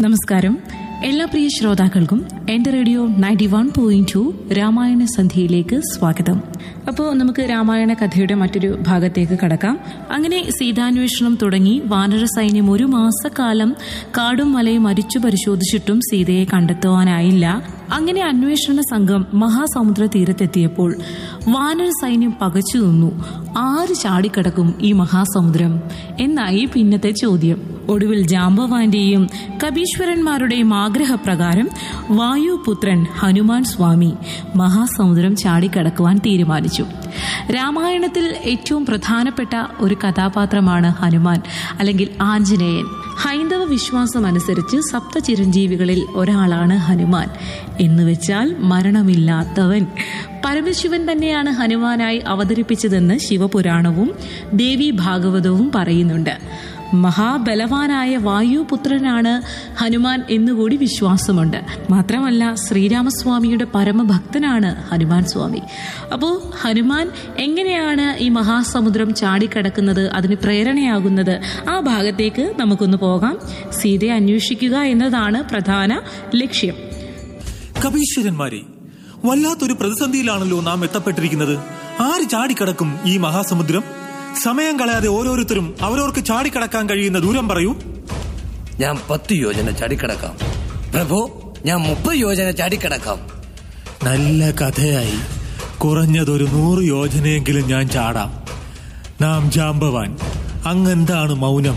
നമസ്കാരം എല്ലാ പ്രിയ ശ്രോതാക്കൾക്കും എന്റെ radio ninety one point two Ramayana സന്ധ്യയിലേക്ക് സ്വാഗതം അപ്പോൾ നമുക്ക് രാമായണ കഥയുടെ മറ്റൊരു ഭാഗത്തേക്ക് കടക്കാം അങ്ങനെ സീതാന്വേഷണം തുടങ്ങി വാനര സൈന്യം ഒരു മാസക്കാലം കാടും മലയും അരിച്ചു പരിശോധിച്ചിട്ടും സീതയെ കണ്ടെത്തുവാനായില്ല അങ്ങനെ അന്വേഷണ സംഘം മഹാസമുദ്ര തീരത്തെത്തിയപ്പോൾ വാനര സൈന്യം പകച്ചു നിന്നു ആര് ചാടിക്കടക്കും ഈ മഹാസമുദ്രം എന്നായി പിന്നത്തെ ചോദ്യം ഒടുവിൽ ജാമ്പവാന്റെയും കപീശ്വരന്മാരുടെയും ആഗ്രഹപ്രകാരം വായുപുത്രൻ ഹനുമാൻ സ്വാമി മഹാസമുദ്രം ചാടിക്കടക്കുവാൻ തീരുമാനിച്ചു രാമായണത്തിൽ ഏറ്റവും പ്രധാനപ്പെട്ട ഒരു കഥാപാത്രമാണ് ഹനുമാൻ അല്ലെങ്കിൽ ആഞ്ജനേയൻ ഹൈന്ദവ വിശ്വാസം അനുസരിച്ച് സപ്ത ചിരഞ്ജീവികളിൽ ഒരാളാണ് ഹനുമാൻ എന്നുവെച്ചാൽ മരണമില്ലാത്തവൻ പരമശിവൻ തന്നെയാണ് ഹനുമാനായി അവതരിപ്പിച്ചതെന്ന് ശിവപുരാണവും ദേവി ഭാഗവതവും പറയുന്നുണ്ട് മഹാബലവാനായ വായുപുത്രനാണ് ഹനുമാൻ എന്നുകൂടി വിശ്വാസമുണ്ട് മാത്രമല്ല ശ്രീരാമസ്വാമിയുടെ പരമഭക്തനാണ് ഹനുമാൻ സ്വാമി അപ്പോൾ ഹനുമാൻ എങ്ങനെയാണ് ഈ മഹാസമുദ്രം ചാടിക്കടക്കുന്നത് അതിന് പ്രേരണയാകുന്നത് ആ ഭാഗത്തേക്ക് നമുക്കൊന്ന് പോകാം സീതയെ അന്വേഷിക്കുക എന്നതാണ് പ്രധാന ലക്ഷ്യം കപീശ്വരന്മാരെ വല്ലാത്തൊരു പ്രതിസന്ധിയിലാണല്ലോ നാം എത്തപ്പെട്ടിരിക്കുന്നത് ആര് ചാടിക്കടക്കും ഈ മഹാസമുദ്രം സമയം കളയാതെ ഓരോരുത്തരും അവരവർക്ക് ചാടിക്കടക്കാൻ കഴിയുന്ന ദൂരം പറയൂ ഞാൻ പത്ത് യോജന ചാടിക്കടക്കാം പ്രഭു ഞാൻ മുപ്പത് യോജന ചാടിക്കടക്കാം നല്ല കഥയായി കുറഞ്ഞതൊരു നൂറ് യോജനയെങ്കിലും ഞാൻ ചാടാം നാം ജാമ്പവാൻ അങ്ങെന്താണ് മൗനം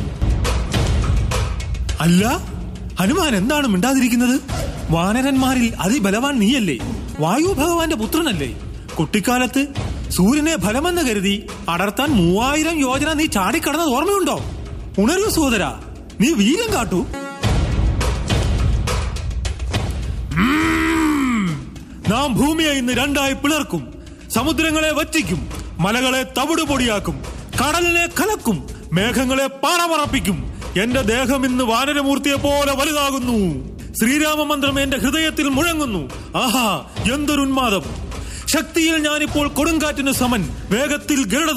അല്ല ഹനുമാൻ എന്താണ് മിണ്ടാതിരിക്കുന്നത് വാനരന്മാരിൽ അതിബലവാൻ നീയല്ലേ വായു ഭഗവാന്റെ പുത്രനല്ലേ കുട്ടിക്കാലത്ത് സൂര്യനെ ഫലമെന്ന് കരുതി അടർത്താൻ മൂവായിരം യോജന നീ ചാടിക്കടന്നത് ഓർമ്മയുണ്ടോ ഉണരൂ സോദര നീ വീരം കാട്ടൂ ഉം. നാം ഭൂമിയെ ഇന്ന് രണ്ടായി പിളർക്കും സമുദ്രങ്ങളെ വറ്റിക്കും മലകളെ തവിടുപൊടിയാക്കും കടലിനെ കലക്കും മേഘങ്ങളെ പാറമറപ്പിക്കും എന്റെ ദേഹം ഇന്ന് വാനരമൂർത്തിയെ പോലെ വലുതാകുന്നു ശ്രീരാമ മന്ത്രം എന്റെ ഹൃദയത്തിൽ മുഴങ്ങുന്നു ആഹാ എന്തൊരുന്മാദം ശക്തിയിൽ ഞാനിപ്പോൾ കൊടുങ്കാറ്റിന് സമൻ വേഗത്തിൽ ഗരുഡ